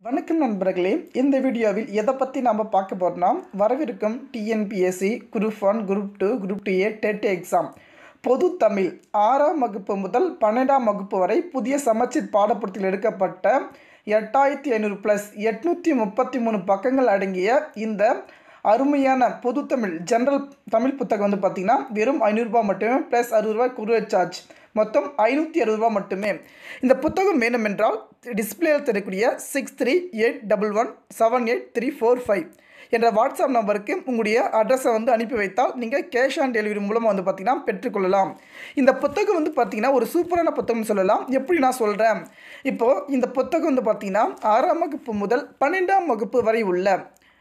வணக்கம் நண்பர்களே இந்த வீடியோவில் எதை பற்றி நாம் பார்க்க போகிறோம்னா வரவிருக்கும் TNPSC group one group two group two A TET exam பொது தமிழ் ஆறாம் வகுப்பு முதல் பன்னெண்டாம் வகுப்பு வரை புதிய சமச்சீர் பாடப்புத்தகத்தில் எடுக்கப்பட்ட எட்டாயிரத்தி ஐநூறு ப்ளஸ் எட்நூற்றி முப்பத்தி மூணு பக்கங்கள் அடங்கிய இந்த அருமையான பொது தமிழ் ஜென்ரல் தமிழ் புத்தகம் வந்து பார்த்திங்கன்னா வெறும் ஐநூறுரூபா மட்டுமே ப்ளஸ் அறுபது ரூபாய் குருவ சார்ஜ் மொத்தம் ஐநூற்றி அறுபது ரூபா மட்டுமே இந்த புத்தகம் வேணுமென்றால் டிஸ்பிளேயில் தெரியக்கூடிய six three eight double one seven eight three four five என்ற வாட்ஸ்அப் நம்பருக்கு உங்களுடைய அட்ரஸை வந்து அனுப்பி வைத்தால் நீங்கள் கேஷ் ஆன் டெலிவரி மூலமாக வந்து பார்த்திங்கன்னா பெற்றுக்கொள்ளலாம் இந்த புத்தகம் வந்து பார்த்திங்கன்னா ஒரு சூப்பரான புத்தகம்னு சொல்லலாம் எப்படி நான் சொல்கிறேன் இப்போது இந்த புத்தகம் வந்து பார்த்திங்கன்னா ஆறாம் வகுப்பு முதல் பன்னெண்டாம் வகுப்பு வரை உள்ள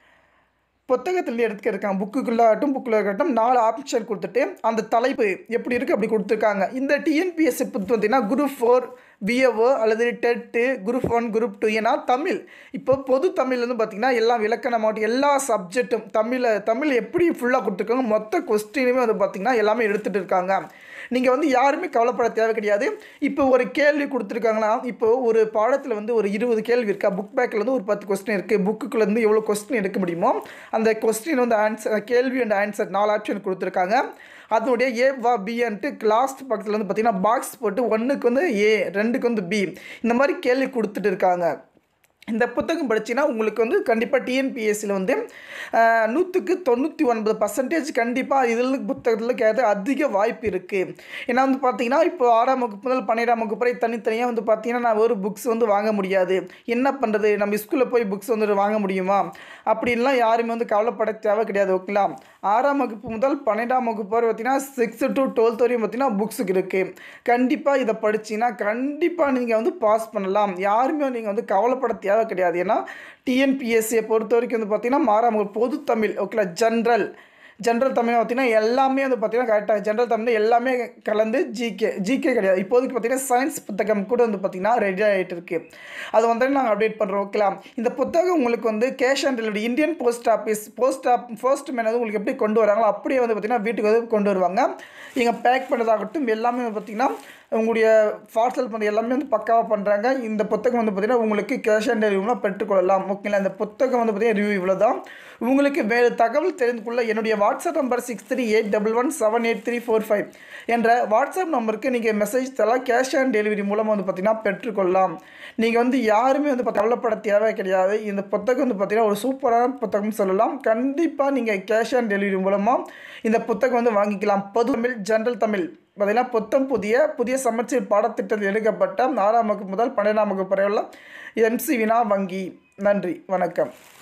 புத்தகத்தில் எடுத்துக்க இருக்காங்க புக்குக்குள்ளாகட்டும் புக்கில் இருக்கட்டும் நாலு ஆப்ஷன் கொடுத்துட்டு அந்த தலைப்பு எப்படி இருக்குது அப்படி கொடுத்துருக்காங்க இந்த டிஎன்பிஎஸ்சி புத்து பார்த்தீங்கன்னா குரூப் ஃபோர் பிஏஓ அல்லது TET group one group two ஏன்னா தமிழ் இப்போ பொது தமிழ் வந்து பார்த்திங்கன்னா எல்லாம் இலக்கணமாகட்டும் எல்லா சப்ஜெக்ட்டும் தமிழை தமிழ் எப்படி ஃபுல்லாக கொடுத்துருக்காங்க மொத்த கொஸ்டினுமே வந்து பார்த்திங்கன்னா எல்லாமே எடுத்துகிட்டு இருக்காங்க நீங்கள் வந்து யாருமே கவலைப்பட தேவை கிடையாது இப்போ ஒரு கேள்வி கொடுத்துருக்காங்கன்னா இப்போ ஒரு பாடத்தில் வந்து ஒரு இருபது கேள்வி இருக்கா புக் பேக்கில் வந்து ஒரு பத்து கொஸ்டின் இருக்குது புக்குக்குள்ளேருந்து எவ்வளோ கொஸ்டின் எடுக்க முடியுமோ அந்த கொஸ்டின் வந்து ஆன்சர் கேள்வி அண்ட் ஆன்சர் நாலு ஆப்ஷன் கொடுத்துருக்காங்க அதனுடைய ஏ வா பின்ட்டு லாஸ்ட் பக்கத்தில் வந்து பார்த்திங்கன்னா பாக்ஸ் போட்டு ஒன்றுக்கு வந்து ஏ ரெண்டுக்கு வந்து பி இந்த மாதிரி கேள்வி கொடுத்துட்டு இருக்காங்க இந்த புத்தகம் படிச்சிங்கன்னா உங்களுக்கு வந்து கண்டிப்பாக டிஎன்பிஎஸ்சியில் வந்து நூற்றுக்கு தொண்ணூற்றி ஒன்பது பர்சன்டேஜ் கண்டிப்பாக இதில் புத்தகத்தில் கேட்க அதிக வாய்ப்பு இருக்குது ஏன்னா வந்து பார்த்தீங்கன்னா இப்போ ஆறாம் வகுப்பு முதல் பன்னிரெண்டாம் வகுப்பு வரை தனித்தனியாக வந்து பார்த்தீங்கன்னா நான் ஒரு புக்ஸ் வந்து வாங்க முடியாது என்ன பண்ணுறது நம்ம ஸ்கூலில் போய் புக்ஸ் வந்து வாங்க முடியுமா அப்படின்லாம் யாருமே வந்து கவலைப்பட தேவை கிடையாது ஓகேங்களா ஆறாம் வகுப்பு முதல் பன்னெண்டாம் வகுப்பு வரை பார்த்தீங்கன்னா சிக்ஸ்த்து டு டுவெல்த் வரையும் பார்த்தீங்கன்னா புக்ஸுக்கு இருக்குது கண்டிப்பாக இதை படிச்சிங்கன்னா கண்டிப்பாக நீங்கள் வந்து பாஸ் பண்ணலாம் யாருமே நீங்கள் வந்து கவலைப்பட தேவை கிடையாது ஏன்னா டிஎன்பிஎஸ்சியை பொறுத்த வரைக்கும் வந்து பார்த்திங்கன்னா ஆறாம் வகுப்பு பொது தமிழ் ஓகேங்களா ஜென்ரல் ஜென்ரல் தமிழ் பார்த்திங்கன்னா எல்லாமே வந்து பார்த்திங்கன்னா கரெக்டாக ஜென்ரல் தமிழ் எல்லாமே கலந்து ஜிகே ஜிகே கிடையாது இப்போதைக்கு பார்த்திங்கன்னா சயின்ஸ் புத்தகம் கூட வந்து பார்த்திங்கன்னா ரெடி ஆகிட்டு இருக்குது அது வந்து நாங்கள் அப்டேட் பண்ணுறோம் ஓகேலா இந்த புத்தகம் உங்களுக்கு வந்து cash on delivery Indian post office post of postman வந்து உங்களுக்கு எப்படி கொண்டு வராங்களோ அப்படியே வந்து பார்த்திங்கன்னா வீட்டுக்கு வந்து கொண்டு வருவாங்க நீங்கள் பேக் பண்ணுறதாகட்டும் எல்லாமே வந்து பார்த்திங்கன்னா உங்களுடைய பார்சல் பண்ண எல்லாமே வந்து பக்காவாக பண்ணுறாங்க இந்த புத்தகம் வந்து பார்த்திங்கன்னா உங்களுக்கு கேஷ் ஆன் டெலிவரிலாம் பெற்றுக்கொள்ளலாம் ஓகேங்களா இந்த புத்தகம் வந்து பார்த்திங்கன்னா ரிவ்யூ இவ்வளோ தான் உங்களுக்கு வேறு தகவல் தெரிந்து கொள்ள என்னுடைய WhatsApp number six three eight double one seven eight three four five என்ற வாட்ஸ்அப் நம்பருக்கு நீங்கள் மெசேஜ் தரலாம் கேஷ் ஆன் டெலிவரி மூலமாக வந்து பார்த்திங்கன்னா பெற்றுக்கொள்ளலாம் நீங்கள் வந்து யாருமே வந்து கவலைப்பட தேவை கிடையாது இந்த புத்தகம் வந்து பார்த்திங்கன்னா ஒரு சூப்பரான புத்தகம் சொல்லலாம் கண்டிப்பாக நீங்கள் கேஷ் ஆன் டெலிவரி மூலமாக இந்த புத்தகம் வந்து வாங்கிக்கலாம் பொது தமிழ் ஜென்ரல் தமிழ் பார்த்தீங்கன்னா புத்தம் புதிய புதிய சமச்சீர் பாடத்திட்டத்தில் எடுக்கப்பட்ட ஆறாம் வகுப்பு முதல் பன்னிரெண்டாம் வகுப்பு வரை உள்ள எம்சி வினா வங்கி நன்றி வணக்கம்